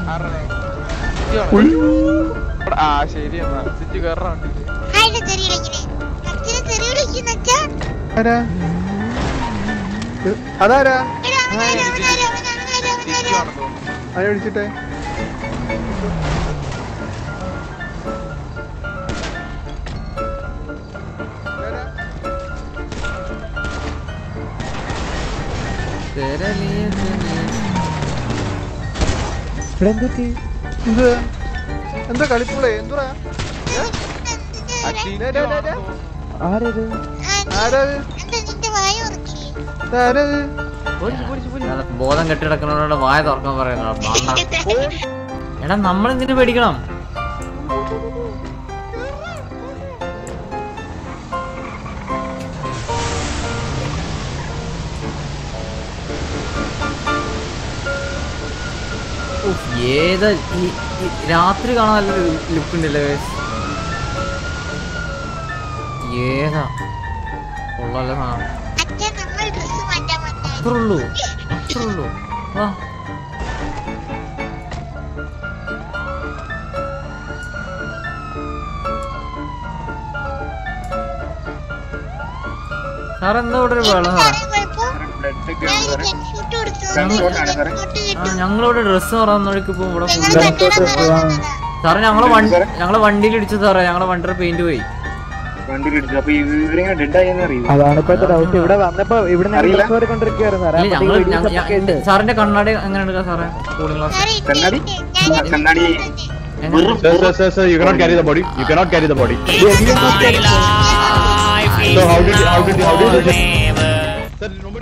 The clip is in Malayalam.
ആരുടെ? സിറ്റി ആണോ? ആ ശരി എന്നാ സിറ്റി കയറാൻ വണ്ടിയില് ആരുടെ തെറി വിളിക്കണേ അച്ഛനെ തെറി വിളിക്കുന്ന അച്ഛാ ആരാ ഇത് അതാരാ എടാ അവനാരാ അവനാരാ അവനാരാ സിറ്റി അവനാരാ ആണെന്ന് തോന്നുന്നു ആരെ വിളിച്ചിട്ടെ ഇതാരാ? എന്ത് എന്താ കളിപ്പുളേ എന്തുടാ ആ ടി ഡേ, ഡേ, ഡേ, ഡേ. ആണെന്ന് തോന്നുന്നു. ആരാത് എന്താ നിന്റെ വായ ഉറക്കി ഇതാരാത് അല്ല, ബോധം കെട്ടിടക്കുന്നവരോട് വായ തുറക്കാൻ പറയുന്ന എടാ നമ്മൾ എന്തിനു പേടിക്കണം ഉഫ്, ഏതാ ഈ- ഈ രാത്രി കാണാൻ നല്ല ലുക്ക് ഉണ്ടല്ലേ guys? ഏതാ ഉള്ളല്ലേ സാധനം അച്ഛൻ നമ്മൾ ഡ്രസ് മാറ്റാൻ വന്നേ അത്രേ ഉള്ളൂ അത്രേ ഉള്ളൂ വാ സാറേ എന്താ ഇവിടെ ഒരു വെള്ളം സാറേ സാറേ കുഴപ്പം ഞാൻ ഒരു ഗൺഷൂട്ട് കൊടുത്തു ഗൺഷൂട്ട് ആണ് സാറേ. ഗൺഷൂട്ട് ആ കിട്ടും ഞങ്ങളിവിടെ ഡ്രസ്സ് മാറാന്നൊഴിക്ക് ഇപ്പൊ ഇവിടെ ഞങ്ങൾ full- കച്ചവടം പറയാൻ സാറേ ഞങ്ങളെ വണ്ടി ഞങ്ങളെ വണ്ടിയിൽ ഇടിച്ചു സാറേ ഞങ്ങളെ വണ്ടിയുടെ പെയിന്റ് പോയി വണ്ടി ഇടിച്ചു അപ്പൊ ഇവരിങ്ങനെ ഡെഡ് ആയെന്ന് അറിയില്ല അതാണ് ഇപ്പോഴത്തെ ഡൗട്ട് ഇവിടെ വന്നപ്പോ ഇവിടെ അറിയില്ല. കൊണ്ടിരിക്കുകയായിരുന്നു സാറേ ഇല്ല ഞങ്ങൾ ഞങ്ങ- ഞ- സാറിന്റെ കണ്ണാടി എങ്ങനെ എടുക്കാം സാറേ കൂളിംഗ് ഗ്ലാസ് സാറേ കണ്ണാടി? ഞാൻ കണ്ണാടി എങ്ങനെ Sir, sir, sir, sir, you cannot carry the body. You cannot carry the body. So how did how did how did you? Sir, nobody